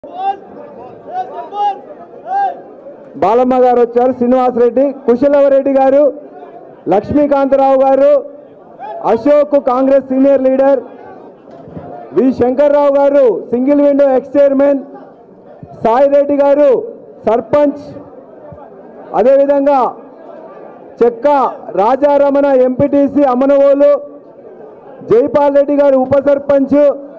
బాలమ్మ గారు వచ్చారు Srinivasa Reddy కుశలవరెడ్డి garu Lakshmikantharao garu Ashok Congress senior leader V Shankarrao garu single window ex chairman Saireddy garu sarpanch అదేవిధంగా చెక్క రాజారమణ ఎంపీటీసీ అమనవోలు జైపాల్ రెడ్డి గారు ఉప సర్పంచ్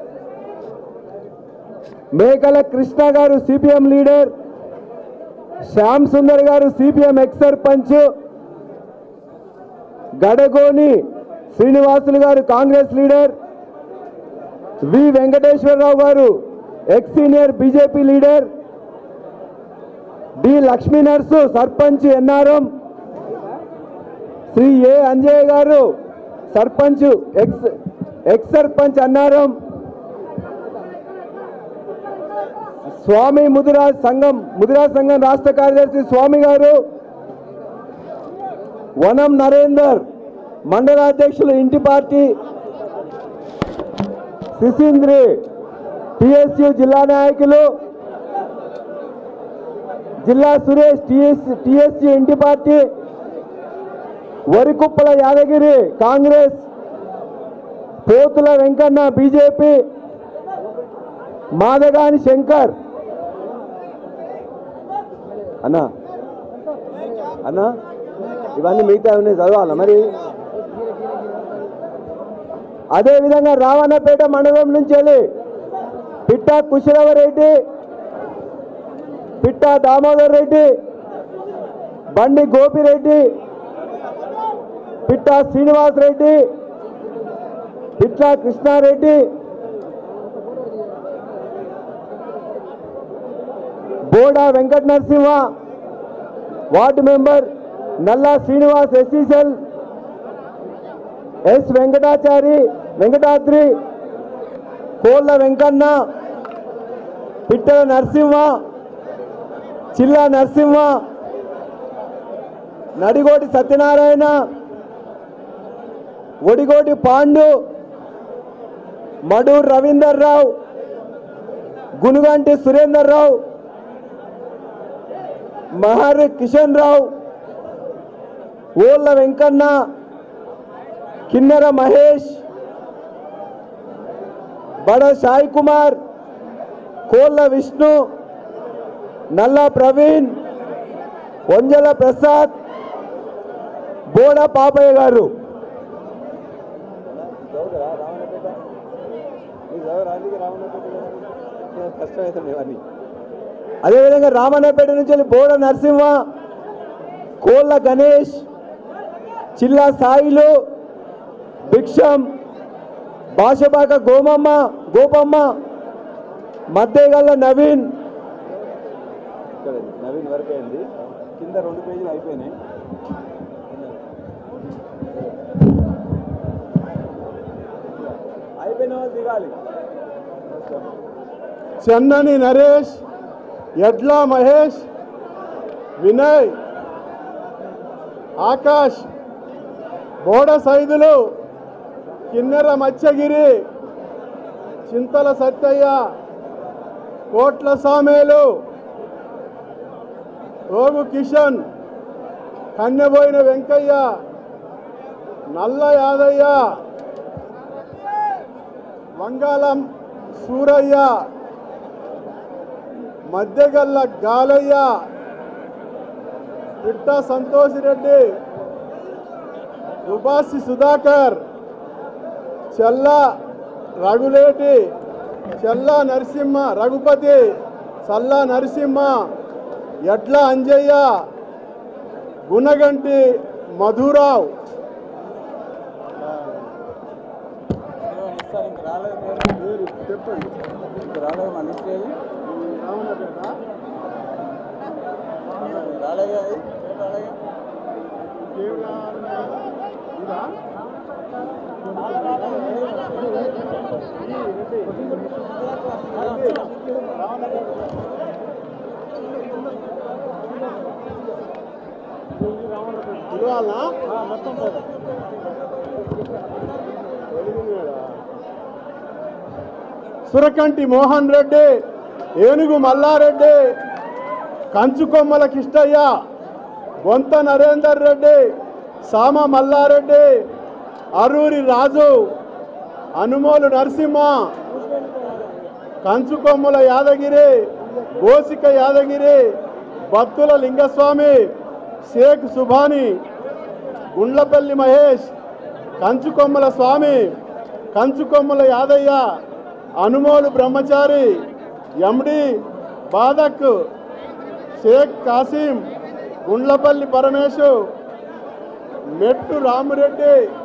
మేకల కృష్ణ గారు CPM leader Shyam Sundar garu CPM ex sarpanch Gadagoni Srinivasulu garu Congress leader V Venkateswararao garu ex senior BJP leader D Lakshmi Narsu sarpanch NRM Shri A Anjaiah garu sarpanch ex ex sarpanch Annaram Swamy Mudiraj Sangham Mudiraj సంఘం రాష్ట్ర కార్యదర్శి స్వామి గారు వనం నరేందర్ మండలాధ్యక్షులు ఇంటి పార్టీ సిసింద్రి టిఎస్యు జిల్లా నాయకులు జిల్లా Suresh TS TSU Inti party Varikuppala Yadagiri Congress Pothula Venkanna BJP Madagani Shankar అన్నా అన్నా ఇవన్నీ మిగతా ఉన్నాయి చదవాలా మరి అదే విధంగా రావణపేట మండలం నుంచి వెళ్ళి పిట్టా కుశలవరెడ్డి పిట్టా Damodar Reddy Bandi Gopireddy Pitta Srinivas Reddy Pitla Krishnareddy Boda Venkata Narasimha ward member Nalla Srinivas SC cell S Venkatachari Venkatadri Kolla Venkanna పిట్టల నరసింహ చిల్లా నరసింహ నడిగోటి సత్యనారాయణ ఒడిగోటి పాండు మడూరు రవీందర్ రావు గునుగంటి సురేందర్ రావు మహర్ కిషన్ రావు ఓళ్ళ వెంకన్న కిన్నెర మహేష్ బడ సాయి కుమార్ కోళ్ళ విష్ణు నల్ల ప్రవీణ్ వంజల ప్రసాద్ బోడ పాపయ్య గారు అదేవిధంగా రామన్నపేట నుంచి వెళ్ళి బోడ నరసింహ కోళ్ళ గణేష్ చిల్లా సాయిలు భిక్షం భాషబాక గోమమ్మ గోపమ్మ మధ్యగల్ల నవీన్ నవీన్ వర్క్ అయింది కింద రెండు పేజీలు అయిపోయినాయి అయిపోయిన వాళ్ళు దిగాలి చెన్నని నరేష్ ఎడ్ల మహేష్ వినయ్ ఆకాష్ బోడ సైదులు కిన్నెర మత్స్యగిరి చింతల సత్తయ్య కోట్ల సామేలు రోగు కిషన్ కన్నెబోయిన వెంకయ్య నల్ల యాదయ్య వంగాలం సూరయ్య మధ్యగల్ల గాలయ్య పిట్ట సంతోష్ రెడ్డి దుబాసి సుధాకర్ చెల్ల రఘులేటి చెల్ల నరసింహ రఘుపతి చల్ల నరసింహ ఎడ్ల అంజయ్య గుణగంటి మధురావు ఇస్తారు ఇంక రాలేదు పేరు చెప్పండి ఇంక రాలేదు మా లిస్ట్ ఏది రాలేదు అది పేరు రాలేదు పిలవాలా మొత్తం సురకంటి మోహన్ రెడ్డి ఏనుగు మల్లారెడ్డి కంచుకొమ్మల కిష్టయ్య బొంత నరేందర్ రెడ్డి సామ మల్లారెడ్డి అరూరి రాజు అనుమోలు నరసింహ కంచుకొమ్మల యాదగిరి గోసిక యాదగిరి బత్తుల లింగస్వామి షేక్ సుభాని గుండ్లపల్లి మహేష్ కంచుకొమ్మల స్వామి కంచుకొమ్మల యాదయ్య అనుమోలు బ్రహ్మచారి ఎండి బాదక్ షేక్ కాసిం గుండ్లపల్లి పరమేశు మెట్టు రామిరెడ్డి